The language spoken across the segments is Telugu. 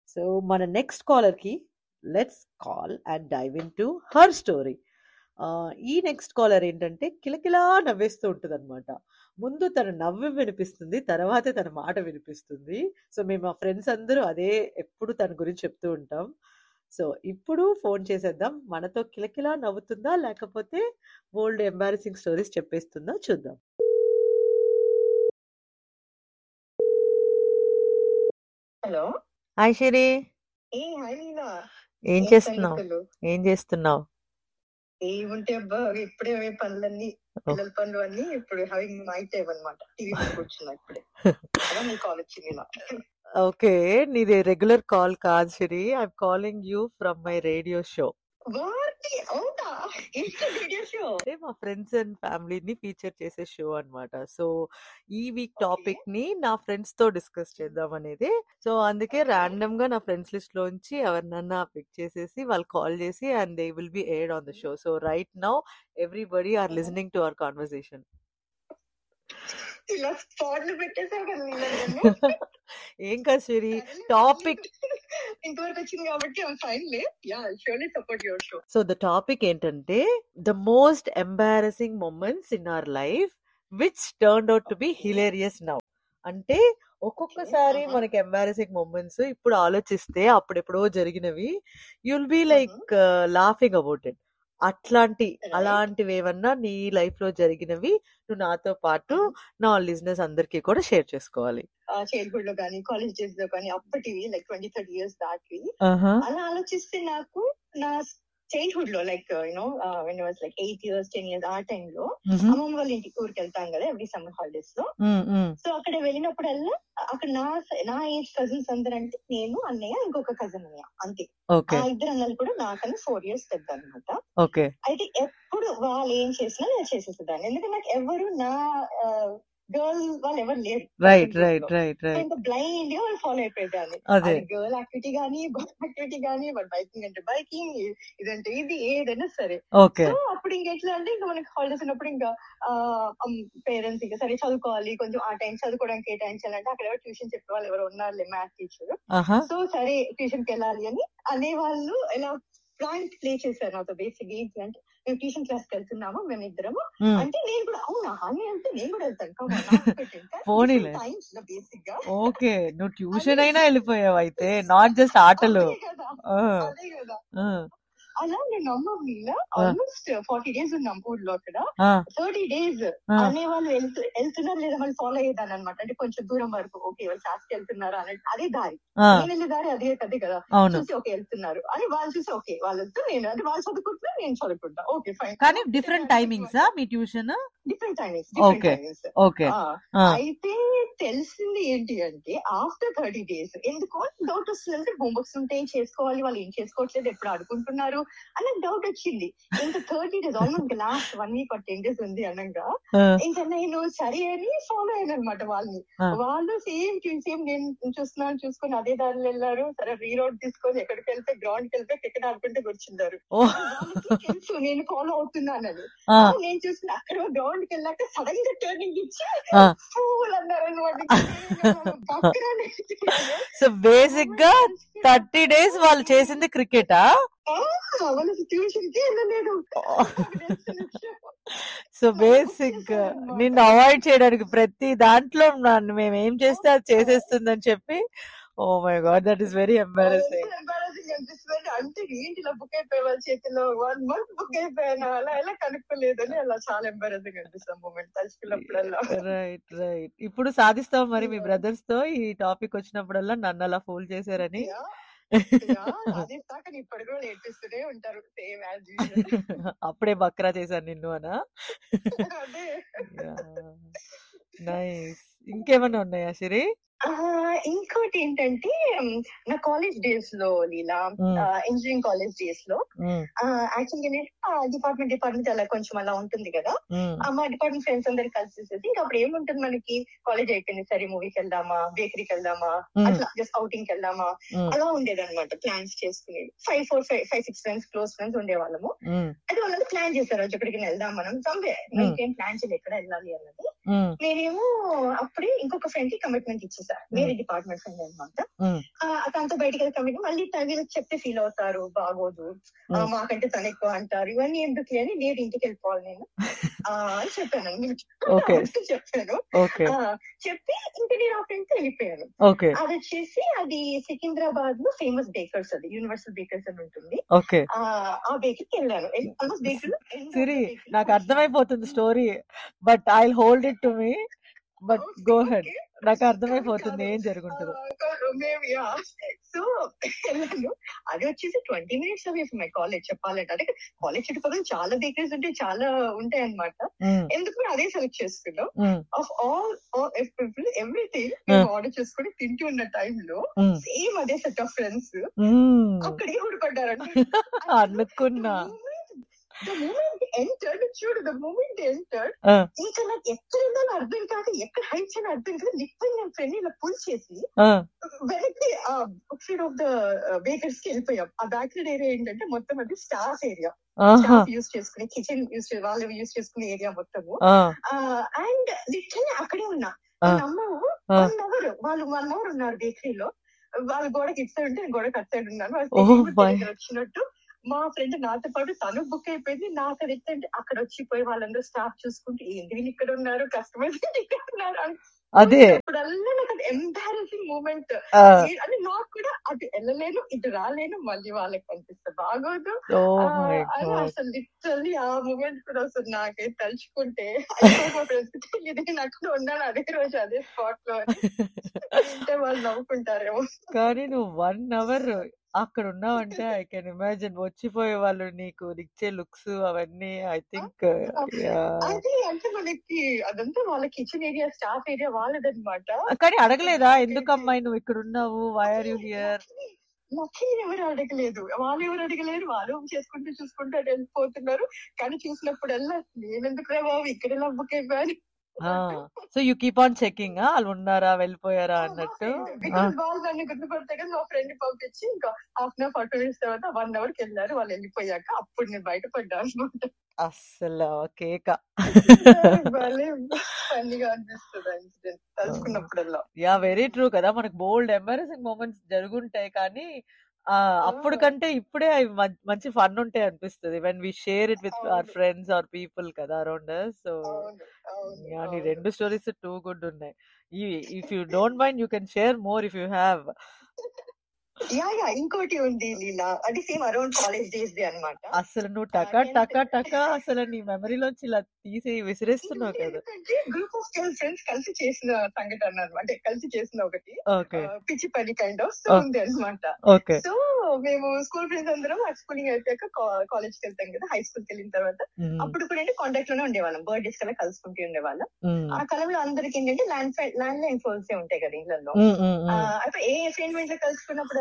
సో మన నెక్స్ట్ కాలర్కి let's call and dive into her story ఈ నెక్స్ట్ కాలర్ ఏంటంటే కిలకిలా నవ్వేస్తూ ఉంటుంది అనమాట ముందు తన నవ్వు వినిపిస్తుంది తర్వాతే తన మాట వినిపిస్తుంది సో మేము మా ఫ్రెండ్స్ అందరూ అదే ఎప్పుడు తన గురించి చెప్తూ ఉంటాం సో ఇప్పుడు ఫోన్ చేసేద్దాం మనతో కిలకిలా నవ్వుతుందా లేకపోతే ఓల్డ్ ఎంబారసింగ్ స్టోరీస్ చెప్పేస్తుందా చూద్దాం హలో హాయ్ షిరి ఏ హాయ్ లీలా ఏం ఏం చేస్తున్నావు సంగతులు ఏం చేస్తున్నావు ఏముంటే అబ్బా ఇప్పుడే అవే పనులన్నీ పిల్లల పనులు అన్ని ఇప్పుడు హవింగ్ నైట్ టైం అనమాట టీవీ కూర్చున్నా ఇప్పుడే అలా నీ కాల్ వచ్చింది ఇలా ఓకే నీది రెగ్యులర్ కాల్ కాదు Shiri I'm calling you from my radio show వాటి అవునా ఏంటి వీడియో షో అంటే మా ఫ్రెండ్స్ అండ్ ఫ్యామిలీని ఫీచర్ చేసే షో అన్నమాట సో ఈ వీక్ ఓకే టాపిక్ ని నా ఫ్రెండ్స్ తో డిస్కస్ చేద్దాం అనేది సో అందుకే ర్యాండమ్ గా నా ఫ్రెండ్స్ లిస్ట్ లోంచి ఎవరినన్నా పిక్ చేసేసి వాళ్ళు కాల్ చేసి and they will be aired on the show so right now everybody are listening to our conversation ఇలా స్పాట్లు పెట్టేసావు కదా లీలా నన్ను ఏం కాదు షిరి సరేలే టాపిక్ ఇంతవరకు వచ్చింది కాబట్టి ఐమ్ ఫైన్ లే యా షోలీ support your show so the topic ఏంటంటే the most embarrassing moments in our life which turn out to be hilarious now అంటే ఓకే ఒక్కొక్కసారి ఆహా మనకి ఎంబారసింగ్ మూమెంట్స్ ఇప్పుడు ఆలోచిస్తే అప్పుడెప్పుడో జరిగినవి you'll be hmm. Like laughing about it అట్లాంటి రైట్ అలాంటివి ఏమన్నా నీ లైఫ్ లో జరిగినవి నువ్వు నాతో పాటు నా లిజినెస్ అందరికీ కూడా షేర్ చేసుకోవాలి చైల్డ్హుడ్ లో కానీ కాలేజ్ డేస్ లో కానీ అప్పటివి లైక్ ట్వంటీ థర్టీ ఇయర్స్ దాటి ఆహా అలా ఆలోచిస్తే నాకు నా చైల్డ్హుడ్ లో like you know when was like eight years ten years ఆ టైంలో మ్హూ. అమ్మమ్మ వాళ్ళ ఇంటికి ఊరికి వెళ్తాం కదా ఎవ్రీ సమ్మర్ హాలిడేస్ లో మ్, మ్. సో అక్కడ వెళ్ళినప్పుడల్లా అక్కడ నా నా ఏజ్ కజిన్స్ అందరూ అంటే నేను అన్నయ్య ఇంకొక కజిన్ అన్నయ్య అంతే ఆ ఓకే ఇద్దరు అన్నలు కూడా నాకన్నా ఫోర్ ఇయర్స్ పెద్ద అనమాట ఓకే అయితే ఎప్పుడు వాళ్ళు ఏం చేసినా నేను చేసేసేదాన్ని ఎందుకంటే నాకు ఎవరు నా గర్ల్ వాళ్ళు ఎవరు లేరు రైట్ కజిన్ గ్రూప్ రైట్ లో రైట్ రైట్ ఇంకా బ్లైండ్ గా వాళ్ళు ఫాలో అయిపోయేదాన్ని అదే అది గర్ల్ యాక్టివిటీ కానీ బాయ్ యాక్టివిటీ కానీ వాడు బైకింగ్ అంటే బైకింగ్ ఇదంటే ఇది ఏదైనా సరే ఓకే సో అప్పుడు ఇంకా ఎట్లా అంటే ఇంకా మనకి హాలిడేస్ ఉన్నప్పుడు ఇంకా పేరెంట్స్ ఇంకా సరే చదువుకోవాలి కొంచెం ఆ టైం చదువుకోవడానికి కేటాయించాలంటే అక్కడ ఎవరు ట్యూషన్ చెప్పే వాళ్ళు ఎవరు ఉన్నారులే మ్యాథ్ టీచర్ ఆహా సో సరే ట్యూషన్ కి వెళ్ళాలి అని అనే వాళ్ళు ఎలా ప్రాంక్ ప్లే చేశారు నాతో బేసిక్ ఏంటి అంటే మేము ట్యూషన్ క్లాస్ కి వెళ్తున్నాము మేము ఇద్దరము మ్. అంటే నేను కూడా అవునా అని అంటే నేను కూడా వెళ్తాను come on, నాకు పెట్టు ఇంకా పోనీలే డిఫరెంట్ టైమ్స్ లో బేసిక్ గా ఓకే నువ్వు అదే ట్యూషన్ అయినా వెళ్ళిపోయావు అయితే నాట్ జస్ట్ ఆటలు అదే కదా ఆ, అదే కదా ఆ, అలా నేను అమ్మ మీద ఆ, ఆల్మోస్ట్ ఫార్టీ డేస్ ఉన్నాం ఊర్లో అక్కడ ఆ, థర్టీ డేస్ ఆ. అనే వాళ్ళు వెళ్తూ వెళ్తున్నారు లేదా వాళ్ళు ఫాలో అయ్యేదాన్ని అనమాట అంటే కొంచెం దూరం వరకు ఓకే వాళ్ళు క్లాస్కి వెళ్తున్నారా అనేది అదే దారి ఆ, నేను వెళ్ళే దారి అదే అదే కదా అవును చూసి ఓకే వెళ్తున్నారు అని వాళ్ళు చూసి ఓకే వాళ్ళు వెళ్తూ నేను అంటే వాళ్ళు చదువుకుంటున్నా నేను చదువుకుంటా ఓకే ఫైన్ కానీ డిఫరెంట్ టైమింగ్సా మీ tuition different timings different okay timings okay ఆ, అయితే తెలిసింది ఏంటి అంటే ఆఫ్టర్ థర్టీ డేస్ ఎందుకో డౌట్ వస్తుంది హోంవర్క్స్ ఉంటాయి చేసుకోవాలి వాళ్ళు ఏం చేసుకోవట్లేదు ఎప్పుడు ఆడుకుంటున్నారు అని డౌట్ వచ్చింది ఇంకా thirty days almost last one week ten days ఉంది అనగా ఆ, ఇంకా నేను సరే అని ఫాలో అయ్యాను అనమాట వాళ్ళని ఆ, వాళ్ళు సేమ్ సేమ్ నేను చూస్తున్నాను చూసుకొని అదే దారిలో వెళ్ళారు సరే రీ రోడ్ తీసుకొని ఎక్కడికి వెళ్తే గ్రౌండ్ కి వెళ్తే క్రికెట్ ఆడుకుంటూ కూర్చున్నారు ఓ వాళ్ళకి తెలుసు నేను ఫాలో అవుతున్నానని ఆ, ఆ, నేను చూసిన అక్కడ గ్రౌండ్ కి వెళ్ళాక సడన్ గా టర్నింగ్ ఇచ్చి ఆ. ఫూల్ అన్నారు అనమాట సో బేసిక్ గా థర్టీ డేస్ వాళ్ళు చేసింది క్రికెటా వాళ్ళ ట్యూషన్ కి వెళ్ళలేదు సో బేసిక్ గా నిన్ను అవాయిడ్ చేయడానికి ప్రతి దాంట్లో నన్ను మేము ఏం చేస్తే అది చేసేస్తుందని చెప్పి oh my god that is very embarrassing embarrassing అనిపిస్తుంది అంటే ఏంటి ఇలా బుక్ అయిపోయి వాళ్ళ చేతిలో వన్ మంత్ బుక్ అయిపోయాను అలా ఎలా కనుక్కోలేదని అలా చాలా ఎంబారసింగ్ అనిపిస్తుంది మూమెంట్ తలుచుకున్నప్పుడల్లా రైట్ రైట్ ఇప్పుడు సాధిస్తావు మరి మీ బ్రదర్స్ తో ఈ టాపిక్ వచ్చినప్పుడల్లా నన్ను అలా ఫూల్ చేశారని యా యా సాధిస్తాక ఇప్పుడు కూడా నేర్పిస్తూనే ఉంటారు సేమ్ యాజ్ యూజువల్ అప్పుడే బక్రా చేశాను నిన్ను అనా అదే నైస్ ఇంకేమైనా ఉన్నాయా సిరి ఆ, ఇంకోటి ఏంటంటే ఉమ్, నా కాలేజ్ డేస్ లో లీలా మ్మ్. ఇంజనీరింగ్ కాలేజ్ డేస్ లో మ్మ్. యాక్చువల్గా ఏంటంటే డిపార్ట్మెంట్ డిపార్ట్మెంట్ అలా కొంచెం అలా ఉంటుంది కదా మ్మ్. ఆ, మా డిపార్ట్మెంట్ ఫ్రెండ్స్ అందరు కలిసి ఇంకా అప్పుడు ఏముంటుంది మనకి కాలేజ్ అయిపోయింది సరే మూవీకి వెళ్దామా బేకరీకి వెళ్దామా మ్మ్. అట్లా జస్ట్ అవుటింగ్ కి వెళ్దామా మ్మ్. అలా ఉండేది అనమాట ప్లాన్స్ చేసుకునేది five four five five six friends close friends ఉండేవాళ్ళము మ్మ్. అది వాళ్ళంతా ప్లాన్ చేశారు రోజు ఎక్కడికి వెళ్దాం మనం సంవే మ్మ్. ఇంకేం ప్లాన్ చేయలేదు ఎక్కడ వెళ్ళాలి అన్నది ఉమ్, నేనేమో అప్పుడే ఇంకొక ఫ్రెండ్ కి కమిట్మెంట్ ఇచ్చేసా వేరే డిపార్ట్మెంట్ ఫ్రెండ్ అనమాట ఉమ్, తనతో బయటికి వెళ్ళి కమిట్మెంట్ మళ్ళీ తన వీళ్ళకి చెప్తే ఫీల్ అవుతారు బాగోదు ఆ, ఉమ్. మాకంటే తను ఎక్కువ అంటారు ఇవన్నీ ఎందుకు అని నేను ఇంటికి వెళ్ళిపోవాలి నేను ఆ, అని చెప్పాను ఓకే అబద్ధం చెప్పాను ఓకే ఆ, చెప్పి ఇంక నేను ఆ ఫ్రెండ్ తో వెళ్ళిపోయాను ఓకే అది వచ్చేసి అది సికింద్రాబాద్ లో ఫేమస్ బేకర్స్ అది యూనివర్సల్ బేకర్స్ అని ఉంటుంది ఓకే ఆ ఆ బేకరీకి వెళ్ళాను ఆల్మోస్ట్ బేకరీ సిరి నాకు అర్థమైపోతుంది story but I hold it to me but go ahead నాకు అర్థమైపోతుంది ఏం జరుగుంటుందో సో వెళ్ళాను అది వచ్చేసి twenty minutes away from my college చెప్పాలంటే అదే కాలేజ్ చుట్టుపక్కల చాలా బేకరీస్ ఉంటాయి చాలా ఉంటాయి అన్నమాట ఉమ్, ఎందుకు మేము అదే సెలెక్ట్ చేసుకున్నాం ఉమ్, ఆఫ్ ఆల్ ఎవ్రీథింగ్ మేము ఆర్డర్ చేసుకుని తింటూ ఉన్న టైంలో ఉమ్, సేమ్ అదే సెట్ ఆఫ్ ఫ్రెండ్స్ ఉమ్. అక్కడే ఊడిపడ్డారండి అనుకున్నా ద మూమెంట్ ఎంటర్డ్ చూడు ద మూమెంట్ ఎంటర్డ్ ఆ, ఇంకా నాకు ఎక్కడ ఉండాలో అర్థం కాదు ఎక్కడ హైట్స్ అని అర్థం కాదు లిక్విడ్ నేను ఫ్రెండ్ ఇలా పుల్ చేసి ఆ, వెనక్కి ఆ back side of the bakers కి వెళ్ళిపోయాం ఆ బ్యాక్ సైడ్ ఏరియా ఏంటంటే మొత్తం అది స్టాఫ్ ఏరియా ఆహా స్టాఫ్ యూస్ చేసుకునే కిచెన్ యూస్ వాళ్ళు యూస్ చేసుకునే ఏరియా మొత్తము ఆ, అండ్ లిటరల్లీ అక్కడే ఉన్నా ఆ. నమ్మవు ఆ. వన్ అవర్ వాళ్ళు వన్ అవర్ ఉన్నారు బేకరీలో వాళ్ళు గోడకి ఇటు సైడ్ ఉంటే నేను గోడకి అటు సైడ్ ఉన్నాను వాళ్ళు Oh తెలియదు my. తెలియదు వచ్చినట్టు మా ఫ్రెండ్ నాతో పాటు తను బుక్ అయిపోయింది నాకు అది ఎత్తంటే అక్కడ వచ్చి పోయి వాళ్ళందరూ స్టాఫ్ చూసుకుంటే ఏంటి వీళ్ళు ఇక్కడ ఉన్నారు కస్టమర్స్ ఇక్కడ ఉన్నారు అని అదే అప్పుడల్లా నాకు అది ఎంబారసింగ్ మూమెంట్ ఆ, అంటే నాకు కూడా అటు వెళ్ళలేను ఇటు రాలేను మళ్ళీ వాళ్ళకి కనిపిస్తే బాగోదు ఓ ఆ, మై అని గాడ్ అసలు లిటరల్లీ ఆ మూమెంట్ కూడా అసలు నాకైతే తలుచుకుంటే అయ్యో, మా ఫ్రెండ్స్ తెలియదు నేను అక్కడ ఉన్నాను అదే రోజు అదే స్పాట్ లో అని వింటే వాళ్ళు నవ్వుకుంటారేమో కానీ నువ్వు వన్ అవర్ అక్కడ ఉన్నావంటే ఐ కెన్ ఇమాజిన్ వచ్చిపోయే వాళ్ళు నీకు ఇచ్చే లుక్స్ అవన్నీ ఐ థింక్ అది అంటే మనకి అదంతా వాళ్ళ కిచెన్ ఏరియా స్టాఫ్ ఏరియా వాళ్ళదన్నమాట కానీ అడగలేదా ఎందుకు అమ్మాయి నువ్వు ఇక్కడ ఉన్నావు వై ఆర్ యు హియర్ నచ్చింది ఎవరు అడగలేదు వాళ్ళు ఎవరు అడగలేరు వాళ్ళు చేసుకుంటూ చూసుకుంటూ అటు వెళ్ళిపోతున్నారు కానీ చూసినప్పుడల్లా నేనెందుకు రా బాబు ఇక్కడ ఇలా బుక్ అయిపోయాను so you keep on checking వాళ్ళు ఉన్నారా వెళ్ళిపోయారా అన్నట్టు ఆ, బికాస్ వాళ్ళు నన్ను గుర్తుపడితే కదా మా ఫ్రెండ్ పంపించి ఇంకా half an hour forty minutes తర్వాత వన్ అవర్ కి వెళ్ళారు వాళ్ళు వెళ్ళిపోయాక అప్పుడు నేను బయటపడ్డా అనమాట అస్సలు కేక ఫన్నీగా అనిపిస్తుంది ఇన్సిడెంట్ తలుచుకున్నప్పుడల్లా యా వెరీ ట్రూ కదా మనకు బోల్డ్ ఎంబారసింగ్ మూమెంట్స్ జరుగుంటాయి కానీ ఆ అప్పుడు కంటే ఇప్పుడే అవి మం- మంచి ఫన్ ఉంటాయి అనిపిస్తుంది when we share it with our అవును. ఫ్రెండ్స్ ఆర్ పీపుల్ కదా అరౌండ్ సో అవును అవును యా నీ అవును రెండు స్టోరీస్ టూ గుడ్ ఉన్నాయి if you don't mind you can share more if you have yeah yeah ఇంకోటి ఉంది లీలా అది సేమ్ అరౌండ్ కాలేజ్ డేస్ దే అనమాట అసలు నువ్వు టకా టకా టకా అసలు నీ మెమరీలోంచి ఇలా తీసి విసిరేస్తున్నావు కదా ఎందుకంటే గ్రూప్ ఆఫ్ గర్ల్ ఫ్రెండ్స్ కలిసి చేసిన సంఘటన అన్నమాట అంటే కలిసి చేసిన ఒకటి ఓకే ఆ, పిచ్చి పని కైండ్ ఆఫ్ సో Oh. ఉంది అనమాట ఓకే సో మేము స్కూల్ ఫ్రెండ్స్ అందరం స్కూలింగ్ అయిపోయాక కాలేజ్ కి వెళ్తాం కదా హై స్కూల్ కి వెళ్ళిన తర్వాత అప్పుడు కూడా అంటే కాంటాక్ట్ లోనే ఉండేవాళ్ళం బర్త్డేస్ కల్లా కలుసుకుంటూ ఉండేవాళ్ళం ఆ కాలంలో అందరికి ఏంటంటే ల్యాండ్ ల్యాండ్ లైన్ ఫోన్స్ ఉంటాయి కదా ఇళ్లలో అయితే ఏ అసైన్మెంట్ లో కలుసుకున్నప్పుడల్లా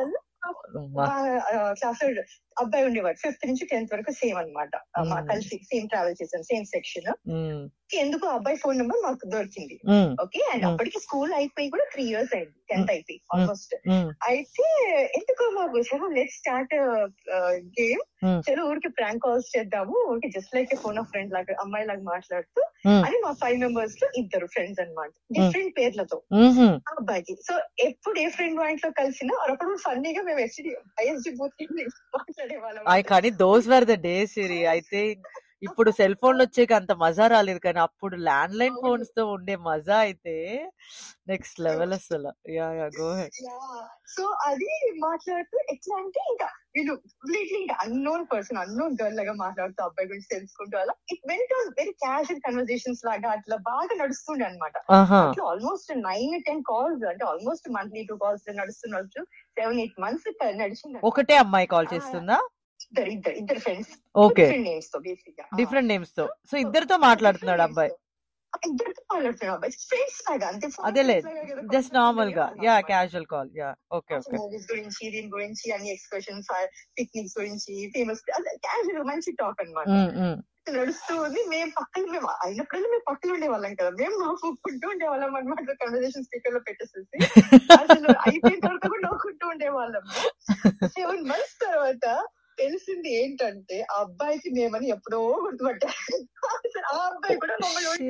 క్లాస్ లో అబ్బాయి ఉండేవాడు ఫిఫ్త్ నుంచి టెన్త్ వరకు సేమ్ అనమాట మా Mm. కలిసి సేమ్ ట్రావెల్ చేసాం సేమ్ సెక్షన్ ఎందుకు ఆ అబ్బాయి ఫోన్ నెంబర్ మాకు దొరికింది ఓకే అండ్ Mm. అప్పటికి స్కూల్ అయిపోయి కూడా త్రీ ఇయర్స్ అయింది టెన్త్ అయిపోయి ఆల్మోస్ట్ అయితే ఎందుకో మాకు చలో లెట్ స్టార్ట్ గేమ్ Mm. చలో ఊరికి ప్రాంక్ కాల్స్ చేద్దాము ఊరికి just like phone of friend లాగా అమ్మాయి లాగా మాట్లాడుతూ అని మా ఫైవ్ మెంబర్స్ లో ఇద్దరు ఫ్రెండ్స్ అన్నమాట డిఫరెంట్ పేర్లతో ఆ అబ్బాయికి సో ఎప్పుడు ఏ ఫ్రెండ్ వాయింట్ లో కలిసినా అప్పుడు ఫన్నీగా మేము ఎస్డి ఐఎస్డి బూత్ మాట్లాడే వాళ్ళం ఐ కానీ those were the days Siri అయితే ఇప్పుడు సెల్ ఫోన్లు వచ్చాక అంత మజా రాలేదు కానీ అప్పుడు ల్యాండ్ లైన్ అవును. ఫోన్స్ తో ఉండే మజా అయితే నెక్స్ట్ లెవెల్ అసలు yeah yeah go ahead so అది మాట్లాడుతూ ఎట్లా అంటే ఇంకా వీళ్ళు కంప్లీట్లీ ఇంకా అన్నోన్ పర్సన్ అన్నోన్ గర్ల్ లాగా మాట్లాడుతూ అబ్బాయి గురించి తెలుసుకుంటూ అలా it went very casual conversations లాగా అట్లా బాగా నడుస్తుండే అనమాట ఆహా అట్లా ఆల్మోస్ట్ నైన్ టెన్ కాల్స్ అంటే ఆల్మోస్ట్ మంత్లీ టూ కాల్స్ నడుస్తున్నట్టు సెవెన్ ఎయిట్ మంత్స్ నడిచింది ఒకటే అమ్మాయి కాల్ చేస్తుందా ఇద్దరు ఇద్దరు ఇద్దరు ఫ్రెండ్స్ ఓకే డిఫరెంట్ నేమ్స్ తో బేసిక్ గా డిఫరెంట్ నేమ్స్ తో సో ఇద్దరితో మాట్లాడుతున్నాడు అబ్బాయి ఇద్దరితో మాట్లాడుతున్నాడు అబ్బాయి ఫ్రెండ్స్ లాగా అంతే అదేలే జస్ట్ నార్మల్ గా yeah casual call yeah okay okay movies గురించి దీని గురించి అన్ని ఎక్స్కర్షన్స్ పిక్నిక్స్ గురించి ఫేమస్ క్యాజువల్ మంచి టాక్ అన్నమాట నడుస్తూ ఉంది మేము పక్కన మేము అయినప్పుడల్లా మేము పక్కన ఉండేవాళ్ళం కదా మేము నవ్వుకుంటూ ఉండేవాళ్ళం అనమాట కన్వర్సేషన్ స్పీకర్ లో పెట్టేసేసి అసలు అయిపోయిన తర్వాత కూడా నవ్వుకుంటూ ఉండేవాళ్ళం సెవెన్ మంత్స్ తర్వాత తెలిసింది తెలిసింది ఏంటంటే ఆ అబ్బాయికి మేమని ఎప్పుడో గుర్తుపట్టారు అసలు ఆ అబ్బాయి కూడా మమ్మల్ని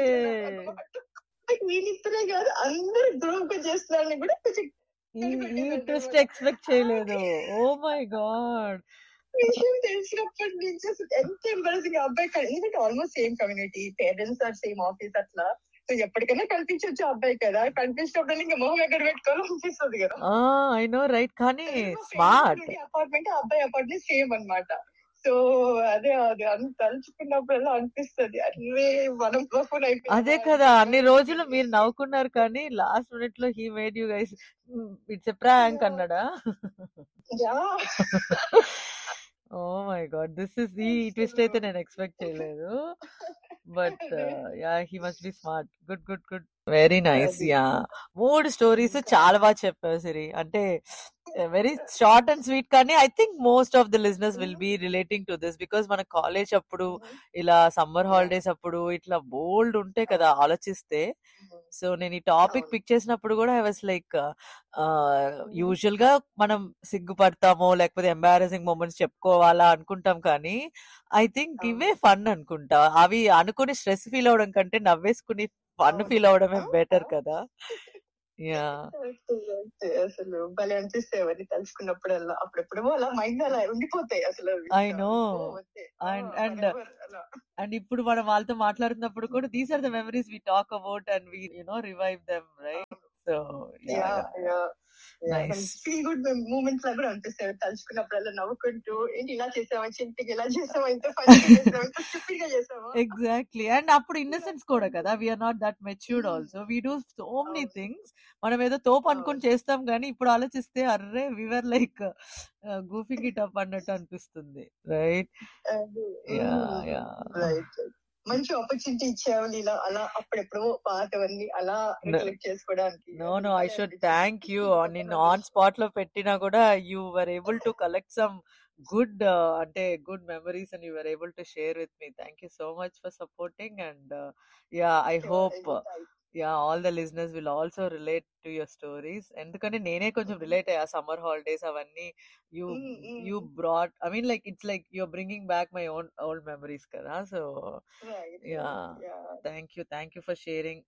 Shit. వీళ్ళిద్దరే కాదు అందరు గ్రూప్ గా చేస్తున్నారని కూడా కొంచెం ఈ ఈ ట్విస్ట్ ఎక్స్పెక్ట్ చేయలేదు ఓ మై గాడ్ విషయం తెలిసినప్పటి నుంచి అసలు ఎంత ఎంబరసింగ్ అబ్బాయి కన్- ఎందుకంటే almost same community parents are same office అట్లా సో ఎప్పటికైనా కనిపించవచ్చు అబ్బాయి కదా కనిపించినప్పుడు ఇంకా మొహం ఎక్కడ పెట్టుకోవాలనిపిస్తుంది కదా ఐ నో రైట్ కానీ స్మార్ట్ అపార్ట్మెంట్ అబ్బాయి అపార్ట్మెంట్ సేమ్ అన్నమాట సో అదే అది అంత తలుచుకున్నప్పుడల్లా అనిపిస్తుంది అరే మనం బఫూన్ అదే కదా అన్ని రోజులు మీరు నవ్వుకున్నారు కానీ లాస్ట్ మినిట్ లో he made you guys it's a prank అన్నాడా oh my god this is ఈ ట్విస్ట్ అయితే నేను ఎక్స్పెక్ట్ చేయలేదు but yeah he must be smart good good good very nice అది. యా మూడు స్టోరీస్ చాలా బాగా చెప్పావు సిరి అంటే వెరీ షార్ట్ అండ్ స్వీట్ కానీ I think most of the listeners will be relating to this because మన కాలేజ్ అప్పుడు ఇలా సమ్మర్ హాలిడేస్ అప్పుడు ఇట్లా బోల్డ్ ఉంటాయి కదా ఆలోచిస్తే సో నేను ఈ టాపిక్ అవును. పిక్ చేసినప్పుడు కూడా ఐ వాస్ లైక్ యూజువల్ గా మనం సిగ్గుపడతామో లేకపోతే ఎంబారసింగ్ మూమెంట్స్ చెప్పుకోవాలా అనుకుంటాం కానీ ఐ థింక్ అవును. ఇవే ఫన్ అనుకుంటా అవి అనుకుని స్ట్రెస్ ఫీల్ అవడం కంటే నవ్వేసుకుని ఫన్ అవును. ఫీల్ అవడమే అవును. బెటర్ కదా యా Correct, correct. అసలు భలే అనిపిస్తాయి అవన్నీ తలుచుకున్నప్పుడల్లా అప్పుడెప్పుడేమో అలా మైండ్ అలా ఉండిపోతాయి అసలు అవి. I know. ఓ, అంతే. And- ఆ, and, forever అలా. అండ్ ఇప్పుడు మనం వాళ్ళతో మాట్లాడుతున్నప్పుడు కూడా these are the memories we talk about and we you know revive them right so yeah Yeah, yeah. Nice. Feel good moments లా కూడా అనిపిస్తాయి తలుచుకున్నప్పుడల్లా నవ్వుకుంటూ ఏంటి ఇలా చేసావా చింటికి ఇలా చేసావా ఇంత ఫన్నీ చేసావా ఇంత స్టూపిడ్ గా చేసావా ఎగ్జాక్ట్లీ అండ్ అప్పుడు ఇన్నసెన్స్ కూడా కదా we are not that matured Hmm. Also we do so many అవును. థింగ్స్ మనం ఏదో తోపు అవును. అనుకుని చేస్తాం కానీ ఇప్పుడు ఆలోచిస్తే అర్రే we are like goofing it up అన్నట్టు అనిపిస్తుంది రైట్ అది, yeah mm, yeah right, right. మంచి ఆపర్చునిటీ ఇచ్చావు ఇలా అలా అప్పుడెప్పుడో పాతవన్నీ అలా రికలెక్ట్ చేసుకోవడానికి నో అది నో ఐ భలే షుడ్ అనిపించింది. థ్యాంక్ యూ నిన్ను ఆన్ స్పాట్ లో పెట్టినా కూడా you were able to collect some good అంటే good memories and you were able to share with me thank you so much for supporting and yeah I Sure, hope anytime. Yeah all the listeners will also relate to your stories ఎందుకంటే నేనే కొంచెం రిలేట్ అయ్యా సమ్మర్ హాలిడేస్ అవన్నీ you Mm, mm. You brought I mean like it's like you're bringing back my own old memories కదా so Right, yeah right, yeah. Thank you thank you for sharing